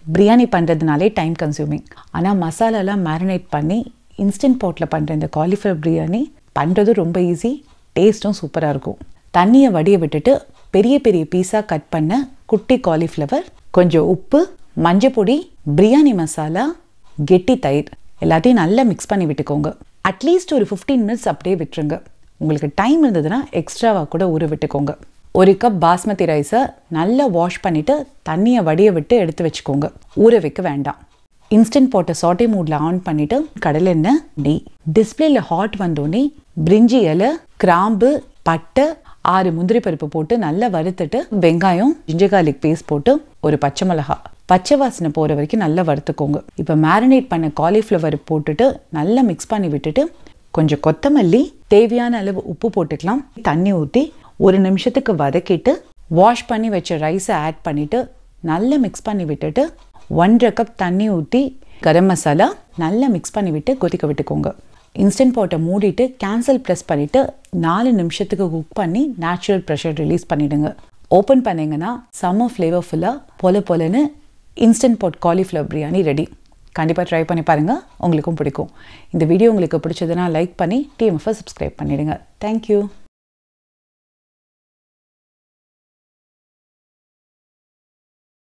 biryani பண்ணுறதுனாலே time consuming ஆனால் மசாலாலாம் marinate பண்ணி இன்ஸ்டன்ட் பாட்டில் பண்ணுற இந்த காலிஃப்ளவர் பிரியாணி பண்ணுறது ரொம்ப ஈஸி டேஸ்ட்டும் சூப்பராக இருக்கும் தண்ணியை வடிய விட்டுட்டு பெரிய பெரிய பீஸாக கட் பண்ண குட்டி காலிஃப்ளவர் கொஞ்சம் உப்பு மஞ்சள் பொடி பிரியாணி மசாலா கெட்டி தயிர் எல்லாத்தையும் நல்லா மிக்ஸ் பண்ணி விட்டுக்கோங்க அட்லீஸ்ட் ஒரு ஃபிஃப்டீன் மினிட்ஸ் அப்படியே விட்டுருங்க உங்களுக்கு டைம் இருந்ததுன்னா எக்ஸ்ட்ராவாக கூட ஊற விட்டுக்கோங்க ஒரு கப் பாஸ்மதி ரைஸை நல்லா வாஷ் பண்ணிவிட்டு தண்ணியை வடிய விட்டு எடுத்து வச்சுக்கோங்க ஊற வைக்க வேண்டாம் இன்ஸ்டன்ட் போட்ட சாட்டே மூடில் ஆன் பண்ணிவிட்டு கடலெண்ணெய் நெய் டிஸ்பிளேல ஹாட் வந்தோடனே பிரிஞ்சி இலை கிராம்பு பட்டை ஆறு முந்திரி பருப்பு போட்டு நல்லா வறுத்துட்டு வெங்காயம் ஜிஞ்சர் கார்லிக் பேஸ்ட் போட்டு ஒரு பச்சை மிளகா பச்சை வாசனை போகிற வரைக்கும் நல்லா வறுத்துக்கோங்க இப்போ மேரினேட் பண்ண காலிஃப்ளவர் போட்டுட்டு நல்லா மிக்ஸ் பண்ணி விட்டுட்டு கொஞ்சம் கொத்தமல்லி தேவையான அளவு உப்பு போட்டுக்கலாம் தண்ணி ஊற்றி ஒரு நிமிஷத்துக்கு வதக்கிட்டு வாஷ் பண்ணி வச்ச ரைஸை ஆட் பண்ணிவிட்டு நல்லா மிக்ஸ் பண்ணி விட்டுட்டு ஒன்றரை கப் தண்ணி ஊற்றி கரம் மசாலா நல்லா மிக்ஸ் பண்ணி விட்டு கொதிக்க விட்டுக்கோங்க இன்ஸ்டன்ட் பாட்டை மூடிட்டு கேன்சல் ப்ரெஸ் பண்ணிவிட்டு நாலு நிமிஷத்துக்கு குக் பண்ணி நேச்சுரல் ப்ரெஷர் ரிலீஸ் பண்ணிவிடுங்க ஓப்பன் பண்ணிங்கன்னா செம்ம ஃப்ளேவர்ஃபுல்லாக பொல பொலன்னு instant pot cauliflower biryani ready கண்டிப்பாக ட்ரை பண்ணி பாருங்கள் உங்களுக்கும் பிடிக்கும் இந்த வீடியோ உங்களுக்கு பிடிச்சதுன்னா லைக் பண்ணி டிஎம்எஃப்ஐ சப்ஸ்கிரைப் பண்ணிவிடுங்க தேங்க்யூ